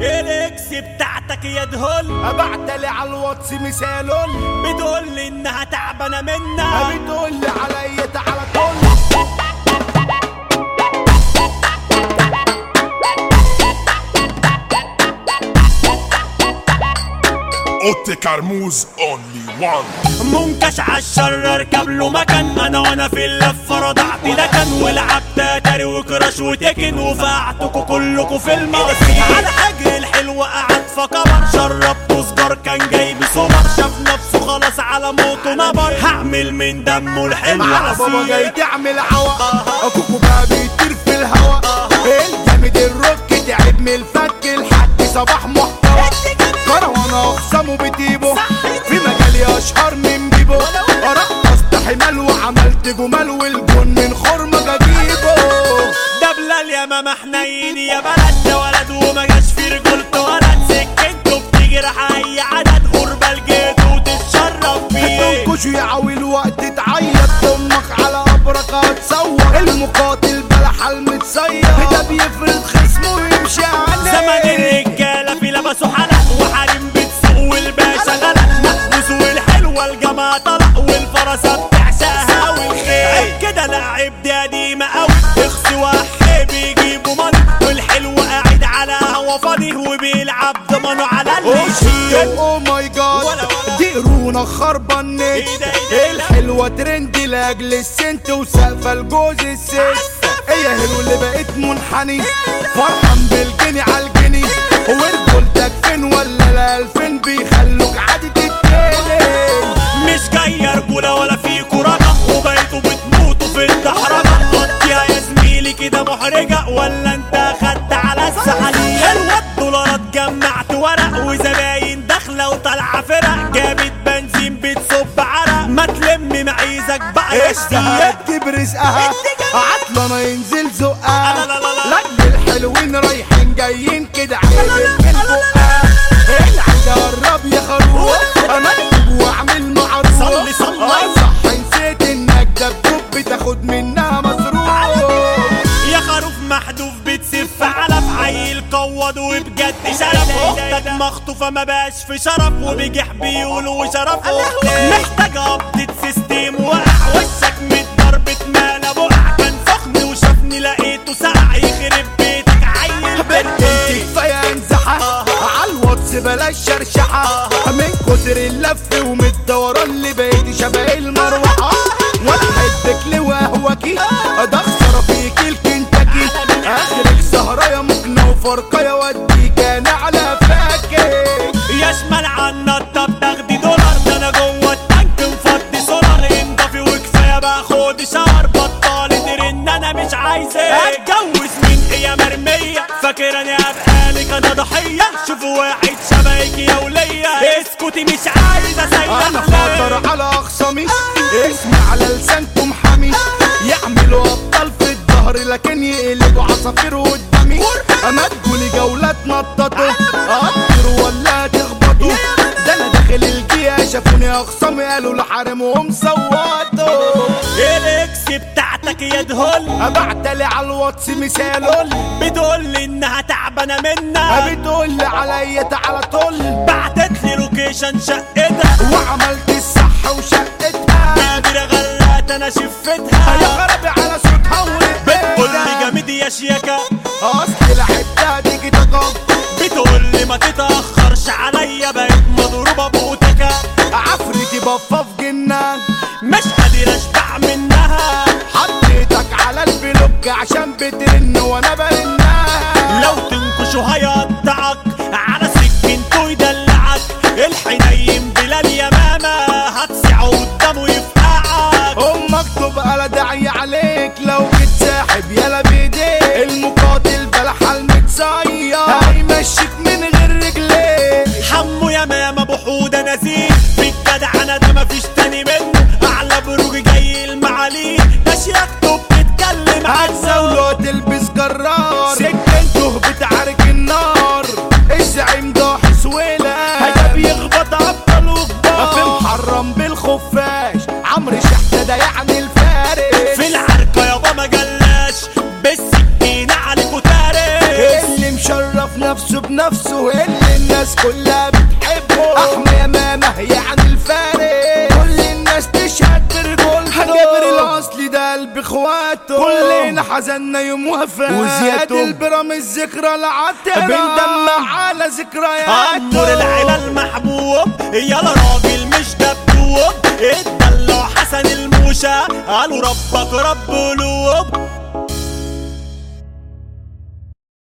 الاكس بتاعتك يا دهل بعتلي على الواتس مثال بتقول لي انها تعبانه منك بتقول لي عليا تعالى طول اوتي كرموز اونلي وان منكش عالشر اركب له مكان انا وانا في اللفه رضعت لكن ولعبت اتاري وكراش وتكن وفقعتكوا كلكوا في المرسي على حجر الحلو قعد فكبر شربته سجار كان جاي بسمر شاف نفسه خلاص على موته نبر هعمل من دمه الحلو على بابا جاي عصير تعمل عوا كوكو بقى بيطير في الهوا الجامد الروك تعب من الفك لحد صباح محتوى كروان اخصامه بتيبه في مجالي اشهر من بيبو رقصت حمال وعملت جمال والجون من خرم جاجيبه ده بلال يا ماما حنين يا بلد ده ولد وما جاش في رجولته ولد سكنته بتجرح اي عدد غربة لقيته وتتشرف بيه تنكش يعوي الوقت تعيط امك على قبرك هتصور المقاتل بلح المتصير ده بيفرض خصمه ويمشي عليه زمن الرجالة في لبسوا حلق وحريم بتسوق والباشا غلق محبوس والحلوة الجامعة طلق والفرسة بتعشقها والخيل عيب كده لعب دي قديمة قوي اخس وحي بيجيبوا ماني والحلو قاعد على هوا فاضي وبيلعب ضمانه على اللي يشيل اوه ماي جاد ولا ولا. دي رونا خربة النت إيه ده إيه ده؟ الحلوة ترند لاجل السنت وسقفة الجوز الست هي هلو اللي بقيت منحني فرحان بالجني عالجني ورجولتك فين ولا الالفين بيخلوك عادي تتكلم مش جاية رجولة ولا فيكوا رجع وبقيتوا بتموتوا في الدحرجة قضيها يا زميلي كده محرجة ولا انت اخدت على السحالية حلوة الدولارات جمعت ورق وزباين داخلة وطالعة فرق جابت بنزين بتصب عرق ما تلم معيزك بقى اشتهت برزقها عطلانة ينزل لا زقها لا لا لا. لاجل الحلوين رايحين جايين كده عيب من بقها العيد قرب يا خروف انا اكتب واعمل معروف صلي صلي. آه صح نسيت انك دبدوب بتاخد منها مصروف يا خروف محذوف بتسف علف عيل قوض وبجد شرف اختك مخطوفه ما بقاش في شرف وبجح بيقولوا شرف اختك محتاج ابديت سيستم وقع وشك من ضربة مال بقع كان سخن وشافني لقيته سقع يخرب بيتك عيل بنتي بنتي كفايه انزحه عالواتس بلاش شرشحه من كتر اللف ومن الدوران اللي بقيت شبه المروحه وانا احبك لوهوكي ده خساره فيك الكنتاكي اخرك سهره يا مكنه وفرقه يا وديك انا على فاكر يشمل عنا الطب تاخدي دولار ده انا جوه التانك مفضي سولار انضفي وكفايه باخد شهر بطلت ترن انا مش عايزك اتجوز من هي مرميه فاكراني ابقى لك انا ضحيه شوفوا واحد شبهك يا وليه اسكتي مش عايزه انا اسيح خاطر على اخصامي اسمي على لسانكم حامي يعملوا ابطال في الظهر لكن يقلبوا عصافير قدامي انا تقولي جولات نططوا اطيروا ولا تخبطوا ده انا داخل الجيا شافوني اخصامي قالوا لحارمهم صوتوا الاكس بتاعتك يا دهل بعتلي على الواتس مثال بتقول لي انها تعبانه منك بتقول لي عليا تعالى طل بعتت لي لوكيشن شقتها وعملت الصح وشقتها قادر غرقت انا شفتها يا خرابي على صوتها بتقول لي ورقتها جامد يا شياكة اصل لعبتها تيجي تقف بتقول لي ما تتأخرش عليا بقيت مضروبة بوتكة عفريتي بفف جنان مش قادر اشبع منها حطيتك على البلوك عشان بترن وانا برنها لو تنكشوا هيقطعك على سكنته يدلعك الحنين بلال يا ماما هتصيع قدامه يفقعك امك تبقى لا داعي عليك لو بتساحب يلا بايديك المقاتل بلح المتصير هيمشيك من غير رجليك حمو يا ماما بحودة نزيل في الجدع انا ده مفيش تاني منه اعلى بروج جاي المعالي ده شياكته بتتكلم عن هتزاوله تلبس جرار سكنته بتعارك النار الزعيم ضاحي سويلة هجا بيخبط ابطال وكبار في محرم بالخفاش عمرو شحتة ده يعني الفارس في العركة يابا ما جلاش نفسه اللي الناس كلها بتحبه احمى يا ماما يعني الفارق كل الناس تشهد برجولته جابر الاصلي ده قلب اخواته كلنا حزنا يوم وفاته وزياده البرام الذكرى العطرة بندمع على ذكرياته عمر العيلة المحبوب يلا راجل مش دبدوب الدلع حسن الموشى قالوا ربك رب قلوب